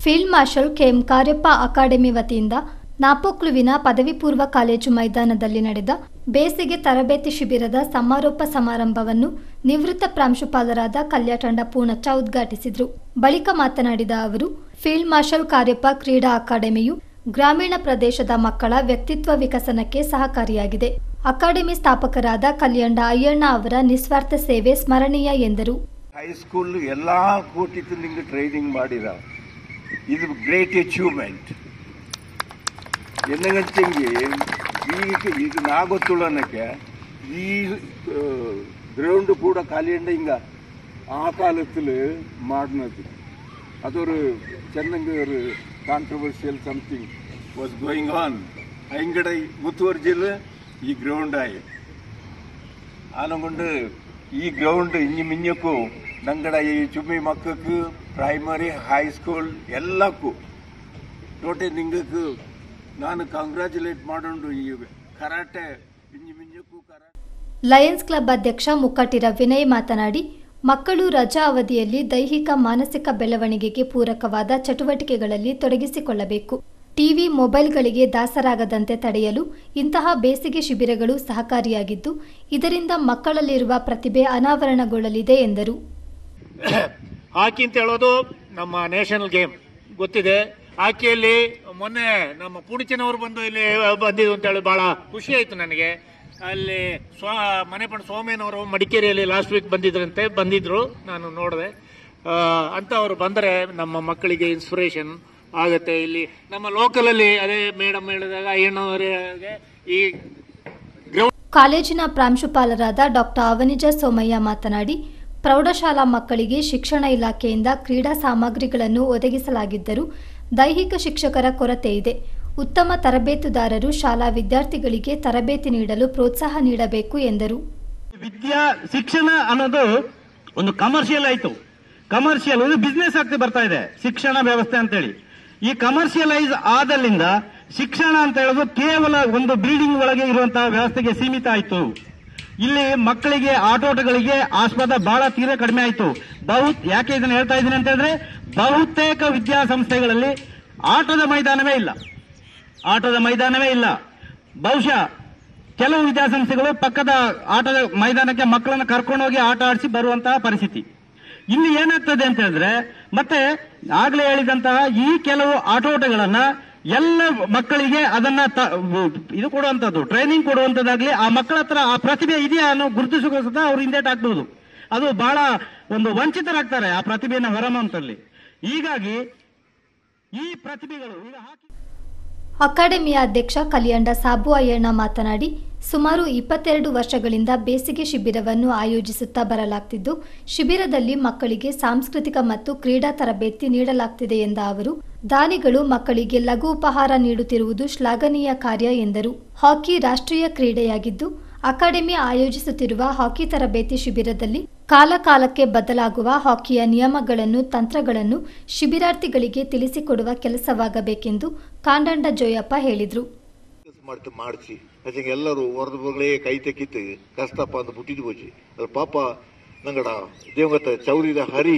field marshal KM Cariappa academy ವತಿಯಿಂದ ನಾಪೋಕ್ಲುವಿನ ಪದವಿ ಪೂರ್ವ ಕಾಲೇಜು ಮೈದಾನದಲ್ಲಿ ನಡೆದ ಬೇಸಿಗೆ ತರಬೇತಿ ಶಿಬಿರದ ಸಮಾರೋಪ ಸಮಾರಂಭವನ್ನು ನಿವೃತ್ತ ಪ್ರಾಂಶುಪಾಲರಾದ ಕಲ್ಯಾಟಂಡ ಪೂರ್ಣಚ್ಚ ಉದ್ಘಾಟಿಸಿದರು ಬಳಿಕ ಮಾತನಾಡಿದ ಅವರು ಫೀಲ್ಡ್ ಮಾರ್ಷಲ್ ಕಾರ್ಯಪ್ಪ ಕ್ರೀಡಾ ಅಕಾಡೆಮಿಯು ಗ್ರಾಮೀಣ ಪ್ರದೇಶದ ಮಕ್ಕಳ ವ್ಯಕ್ತಿತ್ವ ವಿಕಸನಕ್ಕೆ ಸಹಕಾರಿಯಾಗಿದೆ ಅಕಾಡೆಮಿ ಸ್ಥಾಪಕರಾದ ಕಲ್ಯಾಣ ಅಯ್ಯಣ್ಣ ಅವರ ನಿಸ್ವಾರ್ಥ ಸೇವೆ ಸ್ಮರಣೀಯ ಎಂದರು ಹೈಸ್ಕೂಲ್ ಎಲ್ಲ ಕೂಟಿತ್ತು ನಿಂಗೆ ಟ್ರೈನಿಂಗ್ ಮಾಡಿರ ಇದು ಗ್ರೇಟ್ ಅಚೀವ್ಮೆಂಟ್ என்னங்கச்செங்கி ಈಗ ಈಗ ನಾ ಗೊತ್ತುಳ್ಳನಕ್ಕೆ ಈ ಗ್ರೌಂಡ್ ಕೂಡ ಖಾಲಿ ಉಂಡ ಹಿಂಗ ಆ ಕಾಲத்தில் ಮಾಡಿನದು ಅದೊரு ಚೆನ್ನಂಗೆ ஒரு controversial something was going on ಐಂಗಡೈ ಮುತ್ತುವರ್ಜಿಲ್ ಈ ಗ್ರೌಂಡ್ ಆಯಿ ಆನಗೊಂಡು ಈ ಗ್ರೌಂಡ್ ಇಂಜಿ ಮಿಂಜಕ್ಕೂ ನಂಗಡ ಈ ಚುಮ್ಮಿ ಮಕ್ಕಕ್ಕೆ ಪ್ರೈಮರಿ ಹೈಸ್ಕೂಲ್ ಎಲ್ಲಕ್ಕೂ ಟೋಟೆ ನಿಂಗಕ್ಕೂ ನಾನು ಕಂಗ್ರ್ಯಾಚುಲೇಟ್ ಮಾಡೋಣ ಈ ಕರಾಟೆ ಇಂಜಿ ಮಿಂಜಕ್ಕೂ ಕರಾಟೆ ಲಯನ್ಸ್ ಕ್ಲಬ್ ಅಧ್ಯಕ್ಷ ಮುಕ್ಕಟ್ಟಿರ ವಿನಯ್ ಮಾತನಾಡಿ ಮಕ್ಕಳು ರಜಾ ಅವಧಿಯಲ್ಲಿ ದೈಹಿಕ ಮಾನಸಿಕ ಬೆಳವಣಿಗೆಗೆ ಪೂರಕವಾದ ಚಟುವಟಿಕೆಗಳಲ್ಲಿ ತೊಡಗಿಸಿಕೊಳ್ಳಬೇಕು ಟಿವಿ ಮೊಬೈಲ್ಗಳಿಗೆ ದಾಸರಾಗದಂತೆ ತಡೆಯಲು ಇಂತಹ ಬೇಸಿಗೆ ಶಿಬಿರಗಳು ಸಹಕಾರಿಯಾಗಿದ್ದು ಇದರಿಂದ ಮಕ್ಕಳಲ್ಲಿರುವ ಪ್ರತಿಭೆ ಅನಾವರಣಗೊಳ್ಳಲಿದೆ ಎಂದರು ಹಾಕಿ ಅಂತ ಹೇಳೋದು ನಮ್ಮ ನ್ಯಾಷನಲ್ ಗೇಮ್ ಗೊತ್ತಿದೆ ಹಾಕಿಯಲ್ಲಿ ಮೊನ್ನೆ ನಮ್ಮ ಪುಣಿಚಿನವರು ಬಂದು ಇಲ್ಲಿ ಬಂದಿದ್ದು ಅಂತ ಹೇಳಿ ಬಹಳ ಖುಷಿ ಆಯ್ತು ನನಗೆ ಅಲ್ಲಿ ಸ್ವ ಮನೆಪಣ ಸೋಮೇನವರು ಮಡಿಕೇರಿಯಲ್ಲಿ ಲಾಸ್ಟ್ ವೀಕ್ ಬಂದಿದ್ರಂತೆ ಬಂದಿದ್ರು ನಾನು ನೋಡಿದೆ ಅಂತವರು ಬಂದರೆ ನಮ್ಮ ಮಕ್ಕಳಿಗೆ ಇನ್ಸ್ಪಿರೇಷನ್ ಆಗುತ್ತೆ ಇಲ್ಲಿ ನಮ್ಮ ಲೋಕಲಲ್ಲಿ ಅದೇ ಮೇಡಮ್ ಹೇಳಿದಾಗ ಅಯ್ಯಣ್ಣವರಿಗೆ ಈ ಕಾಲೇಜಿನ ಪ್ರಾಂಶುಪಾಲರಾದ ಡಾಕ್ಟರ್ ಅವನಿಜ ಸೋಮಯ್ಯ ಮಾತನಾಡಿ ಪ್ರೌಢಶಾಲಾ ಮಕ್ಕಳಿಗೆ ಶಿಕ್ಷಣ ಇಲಾಖೆಯಿಂದ ಕ್ರೀಡಾ ಸಾಮಗ್ರಿಗಳನ್ನು ಒದಗಿಸಲಾಗಿದ್ದರೂ ದೈಹಿಕ ಶಿಕ್ಷಕರ ಕೊರತೆ ಇದೆ ಉತ್ತಮ ತರಬೇತುದಾರರು ಶಾಲಾ ವಿದ್ಯಾರ್ಥಿಗಳಿಗೆ ತರಬೇತಿ ನೀಡಲು ಪ್ರೋತ್ಸಾಹ ನೀಡಬೇಕು ಎಂದರು ವಿದ್ಯಾ ಶಿಕ್ಷಣ ಅನ್ನೋದು ಒಂದು ಕಮರ್ಷಿಯಲ್ ಆಯ್ತು ಕಮರ್ಷಿಯಲ್ ಒಂದು ಬಿಸ್ನೆಸ್ ಆಗ್ತಾ ಬರ್ತಾ ಇದೆ ಶಿಕ್ಷಣ ವ್ಯವಸ್ಥೆ ಅಂತೇಳಿ ಈ ಕಮರ್ಷಿಯಲೈಸ್ ಆದಲ್ಲಿಂದ ಶಿಕ್ಷಣ ಅಂತ ಹೇಳೋದು ಕೇವಲ ಒಂದು ಬಿಲ್ಡಿಂಗ್ ಒಳಗೆ ಇರುವಂತಹ ವ್ಯವಸ್ಥೆಗೆ ಸೀಮಿತ ಆಯ್ತು ಇಲ್ಲಿ ಮಕ್ಕಳಿಗೆ ಆಟೋಟಗಳಿಗೆ ಆಸ್ಪದ ಬಹಳ ತೀರಾ ಕಡಿಮೆ ಆಯ್ತು ಬಹು ಯಾಕೆ ಇದನ್ನ ಹೇಳ್ತಾ ಇದ್ದೀನಿ ಅಂತ ಹೇಳಿದ್ರೆ ಬಹುತೇಕ ವಿದ್ಯಾಸಂಸ್ಥೆಗಳಲ್ಲಿ ಆಟದ ಮೈದಾನವೇ ಇಲ್ಲ ಆಟದ ಮೈದಾನವೇ ಇಲ್ಲ ಬಹುಶಃ ಕೆಲವು ವಿದ್ಯಾಸಂಸ್ಥೆಗಳು ಪಕ್ಕದ ಆಟದ ಮೈದಾನಕ್ಕೆ ಮಕ್ಕಳನ್ನು ಕರ್ಕೊಂಡೋಗಿ ಆಟ ಆಡಿಸಿ ಬರುವಂತಹ ಪರಿಸ್ಥಿತಿ ಇಲ್ಲಿ ಏನಾಗ್ತದೆ ಅಂತ ಹೇಳಿದ್ರೆ ಮತ್ತೆ ಆಗ್ಲೇ ಹೇಳಿದಂತಹ ಈ ಕೆಲವು ಆಟೋಟಗಳನ್ನ ಎಲ್ಲ ಮಕ್ಕಳಿಗೆ ಅದನ್ನ ತ- ಇದು ಕೊಡುವಂತದ್ದು ಟ್ರೈನಿಂಗ್ ಕೊಡುವಂತದ್ದಾಗ್ಲಿ ಆ ಮಕ್ಕಳ ಹತ್ರ ಆ ಪ್ರತಿಭೆ ಇದೆಯಾ ಅನ್ನೋ ಗುರುತಿಸೋಕೆ ಅವ್ರು ಹಿಂದೇಟ್ ಹಾಕ್ಬಹುದು ಅದು ಬಹಳ ಒಂದು ವಂಚಿತರಾಗ್ತಾರೆ ಆ ಪ್ರತಿಭೆಯನ್ನು ಹೊರಮಂತಲ್ಲಿ ಹೀಗಾಗಿ ಈ ಪ್ರತಿಭೆಗಳು ಈಗ ಹಾಕಿ ಅಕಾಡೆಮಿಯ ಅಧ್ಯಕ್ಷ ಕಲಿಯಂಡ ಸಾಬು ಅಯ್ಯಣ್ಣ ಮಾತನಾಡಿ ಸುಮಾರು ಇಪ್ಪತ್ತೆರಡು ವರ್ಷಗಳಿಂದ ಬೇಸಿಗೆ ಶಿಬಿರವನ್ನು ಆಯೋಜಿಸುತ್ತಾ ಬರಲಾಗ್ತಿದ್ದು ಶಿಬಿರದಲ್ಲಿ ಮಕ್ಕಳಿಗೆ ಸಾಂಸ್ಕೃತಿಕ ಮತ್ತು ಕ್ರೀಡಾ ತರಬೇತಿ ನೀಡಲಾಗ್ತಿದೆ ಎಂದ ಅವರು ದಾನಿಗಳು ಮಕ್ಕಳಿಗೆ ಲಘು ಉಪಹಾರ ನೀಡುತ್ತಿರುವುದು ಶ್ಲಾಘನೀಯ ಕಾರ್ಯ ಎಂದರು ಹಾಕಿ ರಾಷ್ಟ್ರೀಯ ಕ್ರೀಡೆಯಾಗಿದ್ದು ಅಕಾಡೆಮಿ ಆಯೋಜಿಸುತ್ತಿರುವ ಹಾಕಿ ತರಬೇತಿ ಶಿಬಿರದಲ್ಲಿ ಕಾಲಕಾಲಕ್ಕೆ ಬದಲಾಗುವ ಹಾಕಿಯ ನಿಯಮಗಳನ್ನು ತಂತ್ರಗಳನ್ನು ಶಿಬಿರಾರ್ಥಿಗಳಿಗೆ ತಿಳಿಸಿಕೊಡುವ ಕೆಲಸವಾಗಬೇಕೆಂದು ಕಾಂಡಂಡ ಜೋಯಪ್ಪ ಹೇಳಿದರು ಮಾಡ್ತು ಮಾಡಿಸಿ ಅದಕ್ಕೆ ಎಲ್ಲರೂ ಹೊರದು ಬಗಳೇ ಕೈ ತೆಕ್ಕಿತ್ತು ಕಷ್ಟಪ್ಪ ಅಂತ ಬಿಟ್ಟಿದ್ದು ಹೋಚಿ ಅದ್ರ ಪಾಪ ನಂಗಡ ದೇವಗತ್ತ ಚೌರಿದ ಹರಿ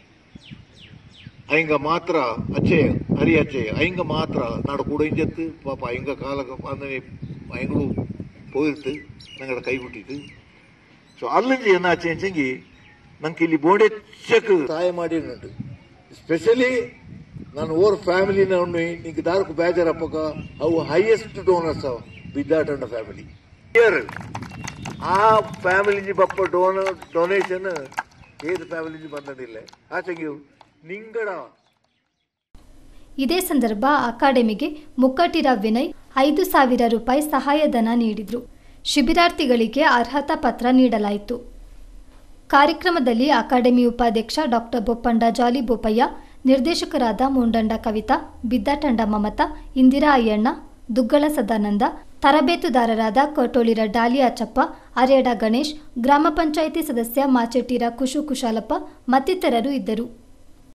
ಅಯ್ಯಂಗ ಮಾತ್ರ ಅಚ್ಚೆ ಹರಿ ಅಚ್ಚೆ ಅಯ್ಯಂಗ ಮಾತ್ರ ನಾಡು ಕೂಡ ಇಂಜತ್ತು ಪಾಪ ಅಯ್ಯಂಗ ಕಾಲ ಅಂದ್ರೆ ಅಯ್ಯಂಗಳು போயிட்டு ನಂಗಡ ಕೈ ಬಿಟ್ಟಿತ್ತು ಸೊ ಅಲ್ಲಿಂದ ಏನಾಚೆ ಅಂಚಂಗಿ ನಂಗೆ ಇಲ್ಲಿ ಬೋಡೆಚ್ಚಕ್ಕೆ ಸಹಾಯ ಮಾಡಿರುಂಟು ಸ್ಪೆಷಲಿ ನಾನು ಓರ್ ಫ್ಯಾಮಿಲಿನ ಉಣ್ಣಿ ನಿಂಗೆ ದಾರಕು ಬೇಜಾರಪ್ಪಕ ಅವು ಹೈಯೆಸ್ಟ್ ಡೋನರ್ಸ್ ಅವ ಬಿದ್ದಾಟಂಡ ಫ್ಯಾಮಿಲಿ ಇಯರ್ ಆ ಫ್ಯಾಮಿಲಿ ಬಪ್ಪ ಡೋನ ಡೊನೇಷನ್ ಏದು ಫ್ಯಾಮಿಲಿ ಬಂದಿಲ್ಲ ಆಚೆಗೆ ನಿಂಗಡ ಇದೇ ಸಂದರ್ಭ ಅಕಾಡೆಮಿಗೆ ಮುಕ್ಕಟ್ಟಿರ ವಿನಯ್ ಐದು ಸಾವಿರ ರೂಪಾಯಿ ಸಹಾಯಧನ ನೀಡಿದರು ಶಿಬಿರಾರ್ಥಿಗಳಿಗೆ ಅರ್ಹತಾ ಪತ್ರ ನೀಡಲಾಯಿತು ಕಾರ್ಯಕ್ರಮದಲ್ಲಿ ಅಕಾಡೆಮಿ ಉಪಾಧ್ಯಕ್ಷ ಡಾಕ್ಟರ್ ಬೊಪ್ಪಂಡ ಜಾಲಿ ಬೋಪಯ್ಯ ನಿರ್ದೇಶಕರಾದ ಮುಂಡಂಡ ಕವಿತಾ ಬಿದ್ದಾಟಂಡ ಮಮತಾ ಇಂದಿರಾ ಅಯ್ಯಣ್ಣ ದುಗ್ಗಳ ಸದಾನಂದ ತರಬೇತುದಾರರಾದ ಕಟೋಳಿರ ಡಾಲಿ ಅಚ್ಚಪ್ಪ ಅರೇಡ ಗಣೇಶ್ ಗ್ರಾಮ ಪಂಚಾಯಿತಿ ಸದಸ್ಯ ಮಾಚೆಟ್ಟಿರ ಕುಶು ಕುಶಾಲಪ್ಪ ಮತ್ತಿತರರು ಇದ್ದರು